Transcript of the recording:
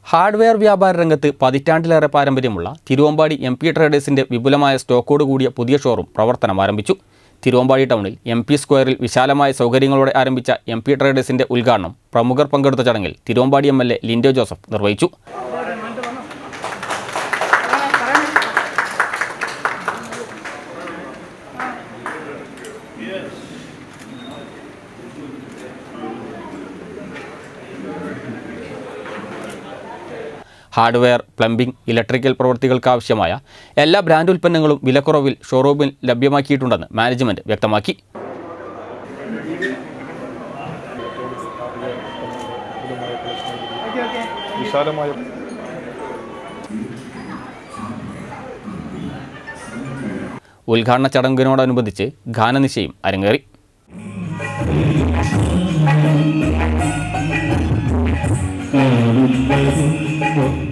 hardware വ്യാപാര രംഗത്ത് പതിറ്റാണ്ടിലേറെ പാരമ്പര്യമുള്ള തിരുവമ്പാടി എം പി ട്രേഡേഴ്സിന്റെ വിപുലമായ സ്റ്റോക്കോട് കൂടിയ പുതിയ ഷോറൂം പ്രവർത്തനം ആരംഭിച്ചു തിരുവമ്പാടി ടൗണിൽ എം പി സ്ക്വയറിൽ വിശാലമായ സൗകര്യങ്ങളോടെ ആരംഭിച്ച എം പി ട്രേഡേഴ്സിന്റെ ഉദ്ഘാടനം പ്രമുഖർ പങ്കെടുത്ത ചടങ്ങിൽ Thiruvambady M L A Linto Joseph നിർവഹിച്ചു ഹാർഡ്വെയർ പ്ലംബിംഗ് ഇലക്ട്രിക്കൽ പ്രവൃത്തികൾക്കാവശ്യമായ എല്ലാ ബ്രാൻഡ് ഉൽപ്പന്നങ്ങളും വിലക്കുറവിൽ ഷോറൂമിൽ ലഭ്യമാക്കിയിട്ടുണ്ടെന്ന് മാനേജ്മെന്റ് വ്യക്തമാക്കി വിശാലമായ ഉദ്ഘാടന ചടങ്ങിനോടനുബന്ധിച്ച് ഗാനനിശയും അരങ്ങേറി കാവിൽ വരും